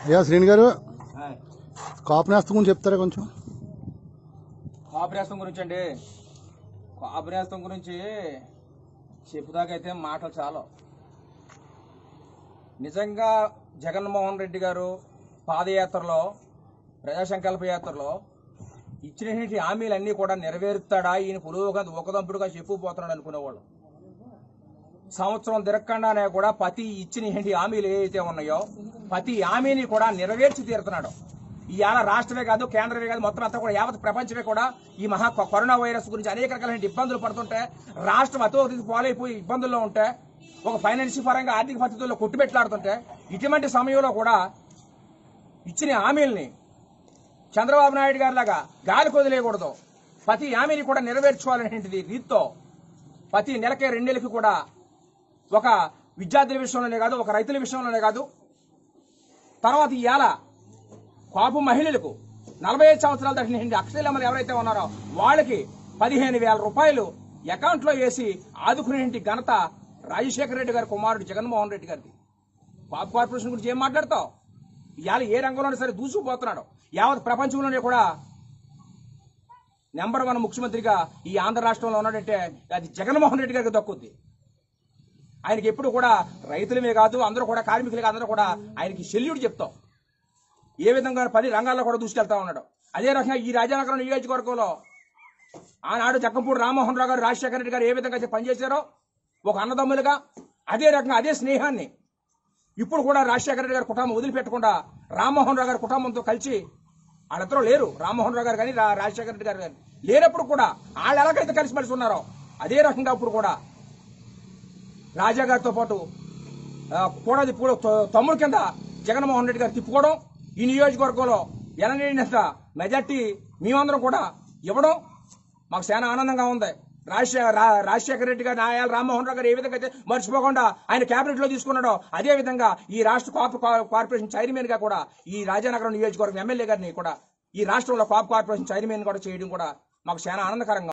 అయ్యా శ్రీని గారు కాపు నేస్తం గురించి చెప్తారా కొంచెం కాపురేస్తం గురించి అండి కాపురేస్తం గురించి చెప్పుదాకైతే మాటలు చాలు నిజంగా జగన్మోహన్ రెడ్డి గారు పాదయాత్రలో ప్రజా సంకల్ప యాత్రలో ఇచ్చినటువంటి హామీలన్నీ కూడా నెరవేరుతాడా ఈయన పురోగతి ఒకదంపుడుగా చెప్పుపోతున్నాడు అనుకునేవాళ్ళు సంవత్సరం తిరగకుండానే కూడా ప్రతి ఇచ్చినటువంటి హామీలు ఏవైతే ఉన్నాయో ప్రతి హామీని కూడా నెరవేర్చి తీరుతున్నాడు ఇవాళ రాష్ట్రమే కాదు కేంద్రమే కాదు మొత్తం అంతా కూడా యావత్ ప్రపంచమే కూడా ఈ మహా కొ- కరోనా వైరస్ గురించి అనేక రకాలైన ఇబ్బందులు పడుతుంటే రాష్ట్రం అతోగతి పాలైపోయి ఇబ్బందుల్లో ఉంటే ఒక ఫైనాన్షియల్ పరంగా ఆర్థిక పరిస్థితుల్లో కొట్టుబెట్లాడుతుంటే ఇటువంటి సమయంలో కూడా ఇచ్చిన హామీల్ని చంద్రబాబు నాయుడు గారి లాగా గాలి కొదిలేయకూడదు ప్రతి హామీని కూడా నెరవేర్చుకోవాలనేది రీతితో ప్రతి నెలకే రెండు నెలలకి కూడా ఒక విద్యార్థుల విషయంలోనే కాదు ఒక రైతుల విషయంలోనే కాదు తర్వాత ఇవాళ కాపు మహిళలకు నలభై ఐదు సంవత్సరాల దాటిన అక్షయలమ్మలు ఎవరైతే ఉన్నారో వాళ్ళకి పదిహేను వేల రూపాయలు అకౌంట్ లో వేసి ఆదుకునే ఘనత రాజశేఖర రెడ్డి గారి కుమారుడు జగన్మోహన్ రెడ్డి గారిది కాపు కార్పొరేషన్ గురించి ఏం మాట్లాడతావు ఇవాళ ఏ రంగంలోనే సరే దూసుకుపోతున్నాడు యావత్ ప్రపంచంలోనే కూడా నెంబర్ వన్ ముఖ్యమంత్రిగా ఈ ఆంధ్ర రాష్ట్రంలో ఉన్నాడంటే అది జగన్మోహన్ రెడ్డి గారికి దక్కుద్ది ఆయనకి ఎప్పుడు కూడా రైతులమే కాదు అందరూ కూడా కార్మికులే కాదు అందరూ కూడా ఆయనకి సెల్యూట్ చెప్తాం ఏ విధంగా పది రంగాల్లో కూడా దూసుకెళ్తా ఉన్నాడు అదే రకంగా ఈ రాజానగరం నియోజకవర్గంలో ఆనాడు జక్కంపూడి రామ్మోహన్ రావు గారు రాజశేఖర రెడ్డి గారు ఏ విధంగా అయితే పనిచేశారో ఒక అన్నదమ్ములుగా అదే రకంగా అదే స్నేహాన్ని ఇప్పుడు కూడా రాజశేఖర రెడ్డి గారి కుటుంబం వదిలిపెట్టకుండా రామ్మోహన్ రావు గారి కుటుంబంతో కలిసి వాళ్ళిద్దరూ లేరు రామ్మోహన్ రావు గారు కానీ రా- రాజశేఖర రెడ్డి గారు కానీ లేనప్పుడు కూడా వాళ్ళు ఎలాగైతే కలిసిమెలిసి ఉన్నారో అదే రకంగా ఇప్పుడు కూడా రాజా గారితో పాటు ఆ, కూడా తిప్పుకోవడం త- తమ్ముడు కింద జగన్మోహన్ రెడ్డి గారు తిప్పుకోవడం ఈ నియోజకవర్గంలో ఎనలేనంత మెజార్టీ మేమందరం కూడా ఇవ్వడం మాకు చాలా ఆనందంగా ఉంది రాజశేఖర రా- రాజశేఖర రెడ్డి గారు నాయాల రామ్మోహన్ రావు గారు ఏ విధంగా అయితే మర్చిపోకుండా ఆయన కేబినెట్ లో తీసుకున్నాడో అదే విధంగా ఈ రాష్ట్ర కాపు కా- కార్పొరేషన్ చైర్మన్ గా కూడా ఈ రాజానగరం నియోజకవర్గం ఎమ్మెల్యే గారిని కూడా ఈ రాష్ట్రంలో కాపు కార్పొరేషన్ చైర్మన్ కూడా చేయడం కూడా మాకు చాలా ఆనందకరంగా